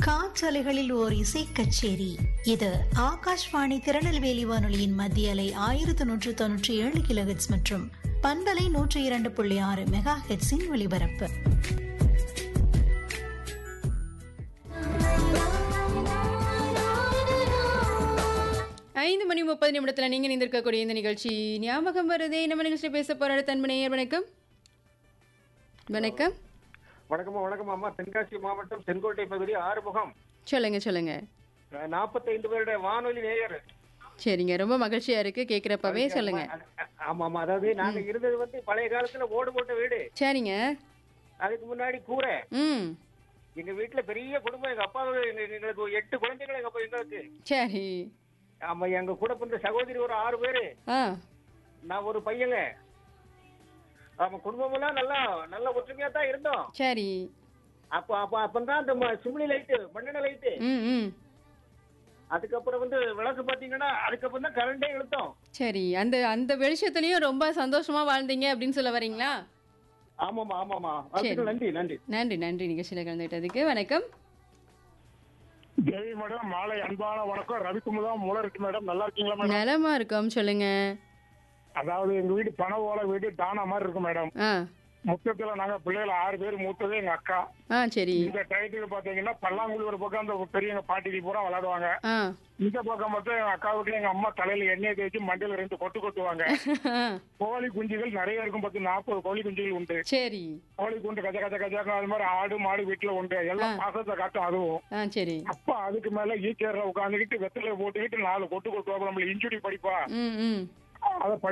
காற்றலைகளில் ஓர் இசை கச்சேரி இது ஆகாஷ்வாணி திருநெல்வேலி வானொலியின் மத்திய அலை ஆயிரத்து நூற்று தொன்னூற்றி ஏழு கிலோஹெட்ஸ் மற்றும் பண்பலை நூற்றி இரண்டு புள்ளி ஆறு மெகா ஹெட்ஸின் ஒலிபரப்பு ஐந்து மணி முப்பது நிமிடத்தில் நீங்கள் நிந்திருக்கக்கூடிய இந்த நிகழ்ச்சி ஞாபகம் வருதே நம்ம நிகழ்ச்சியில் பேச போகிற தன்மனையர் வணக்கம் வணக்கம் வணக்கம்மா வணக்கம் அம்மா தென்காசி மாவட்டம் செங்கோட்டை பகுதி ஆறுமுகம் சொல்லுங்க சொல்லுங்க நாற்பத்தைந்து பேருடைய வானொலி நேயர் சரிங்க ரொம்ப மகிழ்ச்சியா இருக்கு கேட்குறப்பவே சொல்லுங்க ஆமா ஆமா அதாவது நாங்க இருந்தது வந்து பழைய காலத்துல ஓடு போட்ட வீடு சரிங்க அதுக்கு முன்னாடி கூரை ம் எங்க வீட்டுல பெரிய குடும்பம் எங்க அப்பா எங்க எங்களுக்கு ஒரு எட்டு குழந்தைகள் எங்க அப்பா எங்களுக்கு சரி ஆமா எங்க கூட பிறந்த சகோதரி ஒரு ஆறு பேரு ஆ நான் ஒரு பையங்க ஆமா குடும்பம் எல்லாம் நல்லா நல்ல ஒற்றுமையா தான் இருந்தோம் சரி அப்ப அப்ப அப்பதான் அந்த ம- சிம்னி லைட்டு மண்ணெண்ண லைட்டு ம் ம் அதுக்கப்புறம் வந்து விளக்கு பாத்தீங்கன்னா அதுக்கப்புறம் தான் கரண்டே இழுத்தோம் சரி அந்த அந்த வெளிச்சத்துலயும் ரொம்ப சந்தோஷமா வாழ்ந்தீங்க அப்படின்னு சொல்ல வரீங்களா ஆமாமா ஆமாமா வாழ்த்துக்கள் நன்றி நன்றி நன்றி நன்றி நிகழ்ச்சியில் கலந்துக்கிட்டதுக்கு வணக்கம் தேவி மேடம் மாலை அன்பான வணக்கம் ரவிக்குமுதா முளருக்கு மேடம் நல்லா இருக்கீங்களா மேடம் நலமா இருக்கோம் சொல்லுங்க அதாவது எங்க வீடு பண ஓலை வீடு தானா மாதிரி இருக்கு மேடம் ஆ மொத்தத்துல நாங்க பிள்ளைகள் ஆறு பேர் மூத்தது எங்க அக்கா ஆ சரி இந்த டயத்துக்கு பாத்தீங்கன்னா பல்லாங்குழி ஒரு பக்கம் அந்த பெரியவங்க பாட்டிக்கு பூரா விளையாடுவாங்க ஆ இந்த பக்கம் மட்டும் எங்க அக்கா வீட்டுல எங்க அம்மா தலையில எண்ணெய் தேய்ச்சி மண்டையில ரெண்டு கொட்டு கொட்டுவாங்க கோழி குஞ்சுகள் நிறைய இருக்கும் பத்து நாற்பது கோழி குஞ்சுகள் உண்டு சரி கோழி குண்டு கஜ கஜ கஜா அது மாதிரி ஆடு மாடு வீட்டுல உண்டு எல்லாம் பாசத்தை காட்டும் அதுவும் ஆ சரி அப்பா அதுக்கு மேல ஈச்சேர்ல உட்காந்துக்கிட்டு வெத்தலை போட்டுக்கிட்டு நாலு கொட்டு கொட்டுவாங்க நம்மள இன்ஜுரி படிப்பா ம் ம் அதை